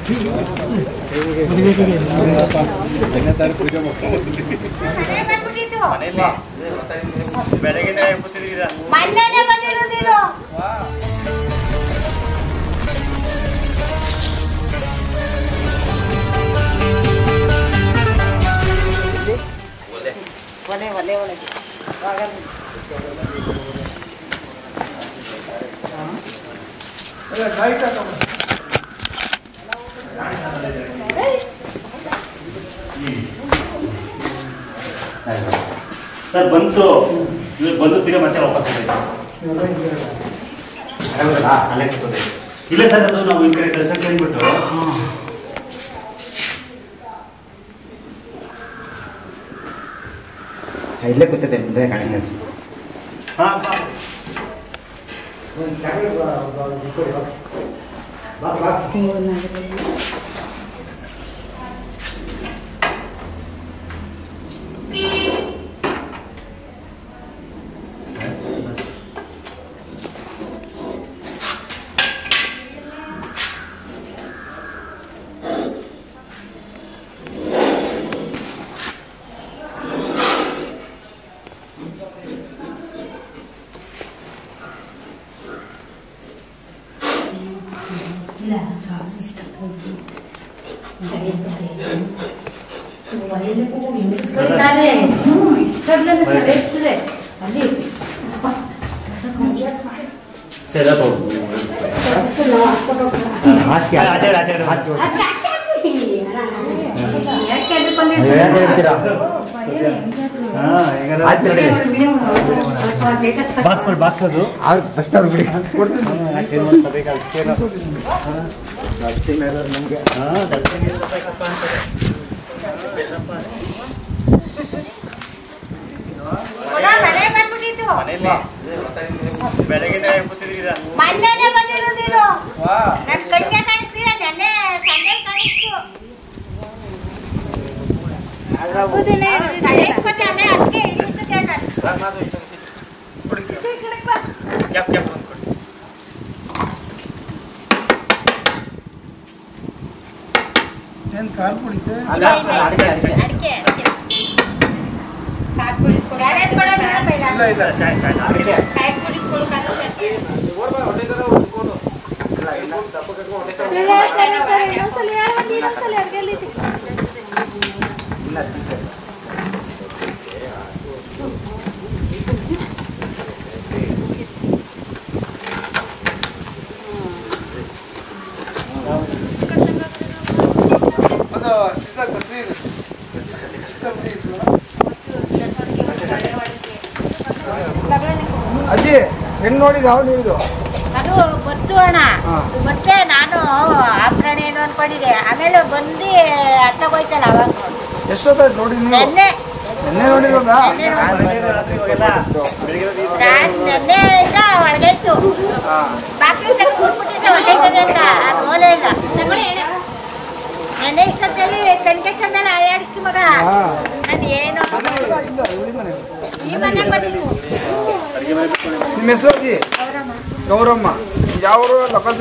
ಬೆಳಗಿನ ಕೂತಿದ್ರಿ ಮೊನ್ನೆನೆ ಬಂದಿರೋದು ನೀನು ಒಲೆ ಒಲೆ ಒಳಗೆ ಸರ್ ಬಂತು ಇವ್ರು ಬಂದು ತಿರ್ಗಿ ಮತ್ತೆ ವಾಪಸ್ ಹೋಗ್ಬೇಕು. ಅಲ್ಲೇ ಕೂತ್ಕೋಬೇಕು. ಇಲ್ಲ ಸರ್ ಅದು ನಾವು ಈ ಕಡೆ ಕೆಲಸಕ್ಕೆ ಅಂದ್ಬಿಟ್ಟು ಇಲ್ಲೇ ಕೂತಿದ್ದೆ ಮುಂದೆ ಕಾಣಿಸ್ತಾ ಹಾ ಬಾ. ಸರಿ ಅದು ಹಾಕಿ ಆಚೆ ಇಡು, ಆಚೆ ಇಡು. ಹಾಕಿ ಯಾಕೆ ಹೇಳ್ತೀರಾ ಹಾ, ಹೆಂಗಾದ್ರು- ಆಯ್ತು ನೋಡಿ ಬಾಕ್ಸ್ ಕೊಡಿ ಬಾಕ್ಸ್ ಅದು ಅವ್ರು ಫಸ್ಟ್ ಅವ್ರು ಬಿಡಿ ಹಾ, ಶ್ರೀಮಂತ ಬೇಕಾದ್ರೆ ಚೇರು. ನಮಗೆ ಹಾ, ದರ್ಶನ ಇರ್ಬೇಕಪ್ಪ ಅಂತಾರೆ. ಮನೆ ಬಂದ್ಬಿಟ್ಟಿತ್ತು ಮನೇಲಿ ಬೆಳಗಿನ ಕೂತಿದ್ರಿ ಮೊನ್ನೆನೆ ಬಂದಿರೋದು ನೀನು ನನ್ ಕಣ್ಗೆ ಕಾಣಿಸ್ತೀರ ನೆನ್ನೆ ಸಂಜೆ ಕಾಣಿಸ್ತು ಸಡೆ ಇಟ್ಕೊಂಡೆ ಅಲ್ಲೇ ಅದಕ್ಕೆ ಇಳಿಸಿದೆ ನಾನು ಈ ಕಡೆಗ್ ಬಾ. ಕ್ಯಾಪ್ ಕ್ಯಾಪ್ ಅಂದ್ಕೊಡಿ ಇಲ್ಲ, ಇಲ್ಲ, ಇಲ್ಲ. ಅಡಿಕೆ ಅಡಿಕೆ ಬ್ಯಾರೇಜ್ ಕೊಡೋಣ ಬೇಡ ಚಾಯ್ ಚಾಯ್ ಚಾಯ್. ಅಜ್ಜಿ ಹೆಣ್ಣು ನೋಡಿದ ಅವ್ನು ಇದು ಅದು ಗೊತ್ತು ಅಣ್ಣ ಮತ್ತೆ ನಾನು ಆಭರಣ ಏನು ಅನ್ಕೊಂಡಿದ್ದೆ ಆಮೇಲೆ ಬಂದು ಹತ್ತಗೋಯ್ತಲ್ಲ ಅವಾಗ ಎಷ್ಟೊತ್ತಾಯ್ತು ನೋಡಿ ನೀವು ನೆನ್ನೆ ನೆನ್ನೆ ನೋಡಿರೋದಾ ರಾತ್ರಿ ಹೋಗೆಲ್ಲ ಬೆಳಿಗ್ಗೆ ಹೋಗಿ ರಾತ್ ನೆನ್ನೆ ಇಂದ ಒಳಗೆ ಇತ್ತು ಬಾಕಿ ಕೂತ್ಬಿಟ್ಟಿದ್ದೆ ಒಳ್ಳೆ ಅಂತ ಅದು ಹೋಲೇ ಇಲ್ಲ ನೆನ್ನೆ ಇಷ್ಟೊತ್ತಲ್ಲಿ ಕಣ್ಕೆಟ್ಟಂದಲ್ಲ ಅಳ್ಳಾಡಿಸ್ತು ಮಗ ನಾನು ಏನು ಈ ಮನೆಗೆ ಬಂದಿದ್ದು ನಿಮ್ಮ ಹೆಸರು ಅಜ್ಜಿ ಗೌರಮ್ಮ ಯಾವ ಲೋಕಲ್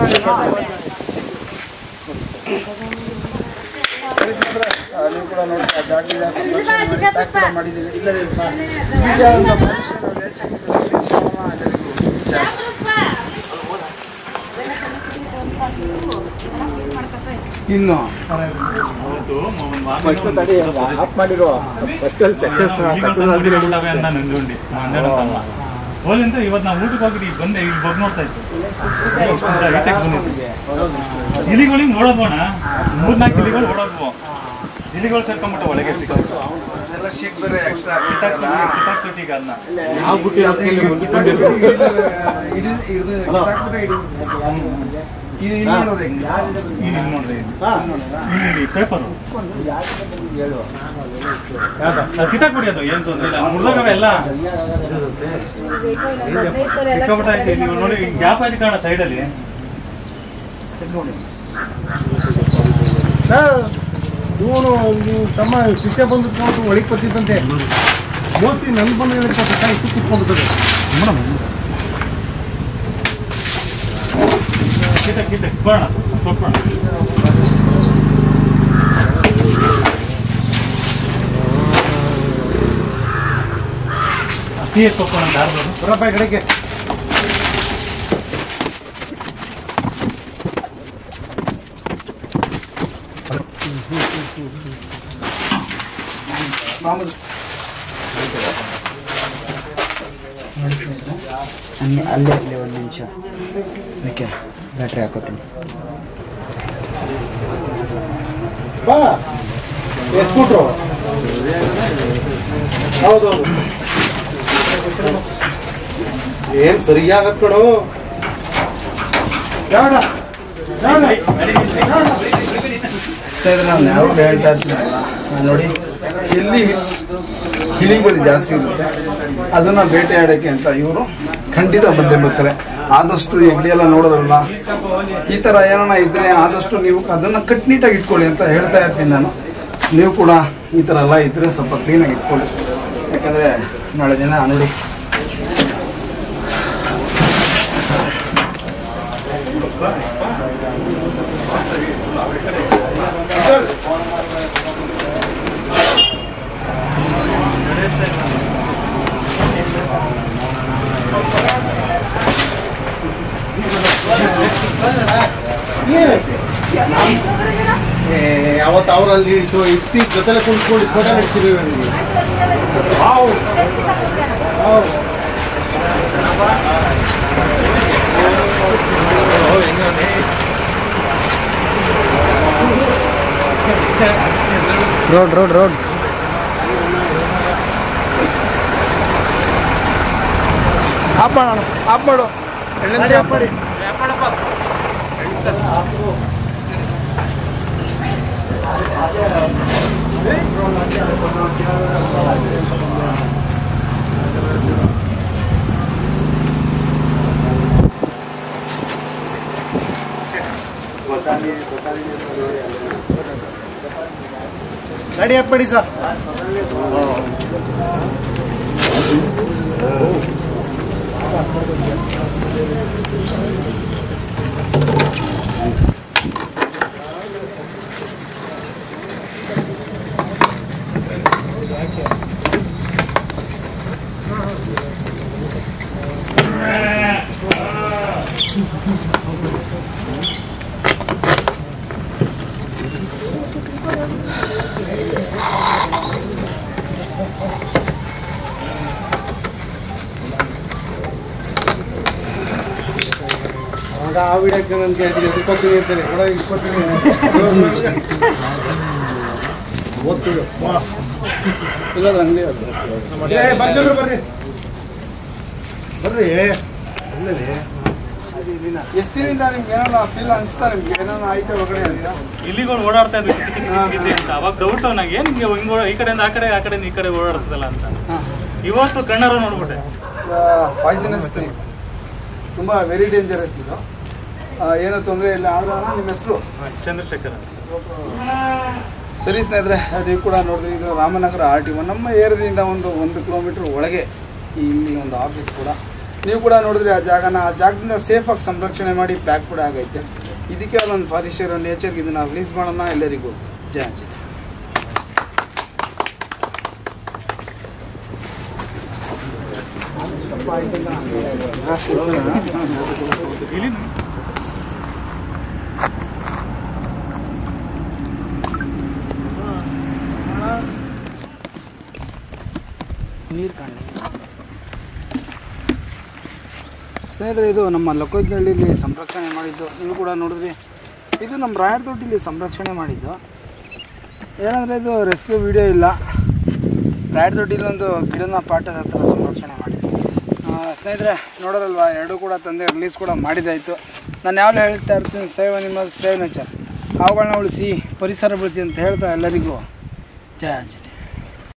ನೀವು ಕೂಡ ನೋಡಿ ಆ ಜಾಗದ ಸಂರಕ್ಷಣೆ ಮಾಡಿ ಪ್ಯಾಕ್ ಕೂಡ ಮಾಡಿದ್ದೀವಿ ಈಗ ಒಂದು ಪರೀಕ್ಷೆ ನಾವು ಹೆಚ್ಚಾಗಿದ್ದೀವಿ ಇನ್ನು ಅವತ್ತು ಮ- ಮಾಮೂಲಿ ಫಸ್ಟ್ ಒಂದು ತಡಿ ಆಫ್ ಮಾಡಿರೋ ಫಸ್ಟ್ ಸಕ್ಸಸ್ ಇವತ್ತು ಸಕ್ಸಸ್ ಊಟ ಮಾಡ್ತವೆ ಅಂತ ನಂದುಂಡಿ ಮಂಡ್ಯನಂತಲ್ಲ ಹೋಲಿಂದ ಇವತ್ತು ನಾವು ಊಟಕ್ಕೆ ಹೋಗಿದ್ವಿ ಈಗ ಬಂದೆ ಇಲ್ಲಿ ಬಂದು ನೋಡ್ತಾ ಇತ್ತು ಈಚೆಗೆ ಬಂದಿತ್ತು ಇಲಿಗಳಿಗೆ ನೋಡೋದೋಣ ಮೂರ್ನಾಲ್ಕು ಇಲಿಗಳು ಓಡೋದ್ವು ಇಲಿಗಳು ಸೇರ್ಕೊಂಡ್ಬಿಟ್ಟು ಒಳಗೆ ಸಿಕ್ಕಿತ್ತು ಎಲ್ಲ ಶೀಟ್ ಬೇರೆ ಎಕ್ಸ್ಟ್ರಾ ಕಿತ್ತಾಕ್ಬಿಟ್ಟು ಈಗ ಅದನ್ನ ಯಾವ ಬುಟ್ಟಿ ಇದು ಇಲ್ಲಿ ನೋಡೋದು ಹೆಂಗೆ? ಈಗ ನೋಡಿದೆ ಇಲ್ಲಿ ಪೇಪರು ಕಿತ್ತಾಕ್ಬಿಡಿ ಅದು ಏನು ತೊಂದ್ರೆ ಇಲ್ಲ ಮುರಿದಾಗವೆ ಎಲ್ಲ ಸಿಕ್ಕಾಪಟ್ಟೆ ಐತೆ ನೀವು ನೋಡಿ ಗ್ಯಾಪ್ ಆಯ್ತು ಕಾರಣ ಸೈಡಲ್ಲಿ ಇವನು ತಮ್ಮ ಶಿಷ್ಯ ಬಂದು ಒಳಗೆ ಬರ್ತಿದ್ದಂತೆ ಮೋಸ್ಟ್ಲಿ ನನ್ ಬಂದು ಹೇಳಿರ್ತಾರೆ ಇಷ್ಟು ಕುತ್ಕೊಂಡ್ಬಿಡ್ತದೆ ಕಿತ್ತ ಕಿತ್ತ ಬರೋಣ ಕೊಟ್ಬಿಡೋಣ ಟೀ ಎತ್ಕೊಕೊಂಡು ಅಂತ ಆಡ್ಬೋದು ಬರಪ್ಪ ಈ ಕಡೆಗೆ ಮಾಮೂಲು ಅಲ್ಲೇ ಅಲ್ಲೇ ಅಲ್ಲೇ ಒಂದು ನಿಮಿಷ ಅದಕ್ಕೆ ಬ್ಯಾಟ್ರಿ ಹಾಕೋತೀನಿ ಬಾ ಎಸ್ಕೊಟ್ರು ಹೌದೌದು ಏನ್ ಸರಿಯಾಗತ್ ಕಣೋ ಬೇಡ ಸ್ನೇಹಿತರೆ ನಾನು ಯಾವಾಗಲೂ ಹೇಳ್ತಾ ಇರ್ತೀನಿ ನಾನ್ ನೋಡಿ ಎಲ್ಲಿ ಗಿಳಿಗಳು ಜಾಸ್ತಿ ಇರುತ್ತೆ ಅದನ್ನ ಬೇಟೆಯಾಡಕ್ಕೆ ಅಂತ ಇವರು ಖಂಡಿತ ಬಂದೇ ಬರ್ತಾರೆ ಆದಷ್ಟು ಹೆಗ್ಡಿ ಎಲ್ಲ ನೋಡೋದಲ್ಲ ಈ ತರ ಏನಾನ ಇದ್ರೆ ಆದಷ್ಟು ನೀವು ಅದನ್ನ ಕಟ್ನೀಟಾಗಿ ಇಟ್ಕೊಳ್ಳಿ ಅಂತ ಹೇಳ್ತಾ ಇರ್ತೀನಿ ನಾನು ನೀವು ಕೂಡ ಈ ತರ ಎಲ್ಲ ಇದ್ರೆ ಸ್ವಲ್ಪ ಕ್ಲೀನಾಗಿ ಇಟ್ಕೊಳ್ಳಿ ಯಾಕಂದ್ರೆ ನಾಳೆ ದಿನ ನೋಡಿ ಏ, ಅವತ್ತು ಅವರಲ್ಲಿ ಇಟ್ಟು ಇತ್ತಿ ಜೊತೆಲೆ ಕುಂತ್ಕೊಂಡು ಫೋಟೋ ಇಡ್ತೀವಿ ನನಗೆ ಹಾವು ಹಾವು ರೋಡ್ ರೋಡ್ ರೋಡ್ ಆಫ್ ಮಾಡೋಣ ಆಫ್ ಮಾಡು ಎರಡು ನಿಮಿಷ ಆಫ್ ಮಾಡಿ ಗಾಡಿ ಹಾಕ್ಬೇಡಿ ಸರ್ ಆಗ ಆ ವಿಡಿಯೋಕ್ಕೆ ನನ್ನ ಕೇಳ್ತೀನಿ ಇಟ್ಕೊತೀನಿ ಅಂತಾನೆ ಕೊಡ ಇಟ್ಕೊತೀನಿ ಓದ್ತಿಡು ವಾ ಇಲ್ಲದ ಅಂಗಡಿ ಅದು ಏ, ಬಂದಿದ್ರು ಬರ್ರಿ ಬರ್ರಿ ಒಳ್ಳೆದಿ ಎಷ್ಟು ದಿನದಿಂದ ನಿಮ್ಗೆ ಏನಾರ ಫೀಲ್ ಅನಿಸ್ತಾ ನಿಮ್ಗೆ ಏನಾರ ಆಯ್ತು ಒಳಗಡೆ ಅಂತ ಇಲಿಗಳು ಓಡಾಡ್ತಾ ಇದ್ವು ಕಿಚಿ ಕಿಚಿ ಕಿಚಿ ಕಿಚಿ ಅಂತ ಅವಾಗ ಡೌಟ್ ನಂಗೆ ಏನ್ ಹಿಂಗೆ ಹಿಂಗ್ ಓಡ- ಈ ಕಡೆಯಿಂದ ಆ ಕಡೆ ಆ ಕಡೆಯಿಂದ ಈ ಕಡೆ ಓಡಾಡ್ತದಲ್ಲ ಅಂತ ಇವತ್ತು ಕಣ್ಣಾರ ನೋಡ್ಬಿಟ್ಟೆ ಪಾಯ್ಸನಸ್ ಸ್ನೇಕ್ ತುಂಬ ವೆರಿ ಡೇಂಜರಸ್ ಇದು ಆ, ಏನೂ ತೊಂದರೆ ಇಲ್ಲ ಆದ್ರೆ ಅಣ್ಣ ನಿಮ್ಮ ಹೆಸರು ಚಂದ್ರಶೇಖರ್ ಅಂತ. ಸರಿ ಸ್ನೇಹಿತರೆ ನೀವು ಕೂಡ ನೋಡಿದ್ರಿ ಇದು ರಾಮನಗರ ಆರ್ ಟಿ ಒನ್ ನಮ್ಮ ಏರಿಯಾದಿಂದ ಒಂದು ಒಂದು ಕಿಲೋಮೀಟ್ರ್ ಒಳಗೆ ಇಲ್ಲಿ ಒಂದು ಆಫೀಸ್ ಕೂಡ ನೀವು ಕೂಡ ನೋಡಿದ್ರಿ ಆ ಜಾಗನ ಆ ಜಾಗದಿಂದ ಸೇಫಾಗಿ ಸಂರಕ್ಷಣೆ ಮಾಡಿ ಪ್ಯಾಕ್ ಕೂಡ ಆಗೈತೆ ಇದಕ್ಕೆ ಅದೊಂದು ಫಾರೆಸ್ಟರ್ ನೇಚರ್ಗೆ ಇದನ್ನ ರಿಲೀಸ್ ಮಾಡೋಣ ಎಲ್ಲರಿಗೂ ಜಯ ಜಯ ಇಲಿ ನೀರು ಕಾಣಲಿ ಸ್ನೇಹಿತರೆ ಇದು ನಮ್ಮ ಲಕೋಜ್ನಹಳ್ಳಿಲಿ ಸಂರಕ್ಷಣೆ ಮಾಡಿದ್ದು ನೀವು ಕೂಡ ನೋಡಿದ್ರಿ ಇದು ನಮ್ಮ ರಾಯರ್ ತೊಟ್ಟಿಲಿ ಸಂರಕ್ಷಣೆ ಮಾಡಿದ್ದು ಏನಂದರೆ ಇದು ರೆಸ್ಕ್ಯೂ ವಿಡಿಯೋ ಇಲ್ಲ ರಾಯರ್ ತೊಟ್ಟಿಲಿ ಒಂದು ಗಿಡನ ಪಾಠದ ಹತ್ರ ಸಂರಕ್ಷಣೆ ಮಾಡಿ ಸ್ನೇಹಿತರೆ ನೋಡೋರಲ್ವಾ ಎರಡೂ ಕೂಡ ತಂದೆ ರಿಲೀಸ್ ಕೂಡ ಮಾಡಿದ್ದಾಯಿತು ನಾನು ಯಾವಾಗಲೂ ಹೇಳ್ತಾ ಇರ್ತೀನಿ ಸೇವ್ ನಿಮ್ಮ ಸೇವ್ ನೇಚರ್ ಅವುಗಳನ್ನ ಉಳಿಸಿ ಪರಿಸರ ಬೆಳೆಸಿ ಅಂತ ಹೇಳ್ತಾ ಎಲ್ಲರಿಗೂ ಜಯ ಆಂಜನೇಯ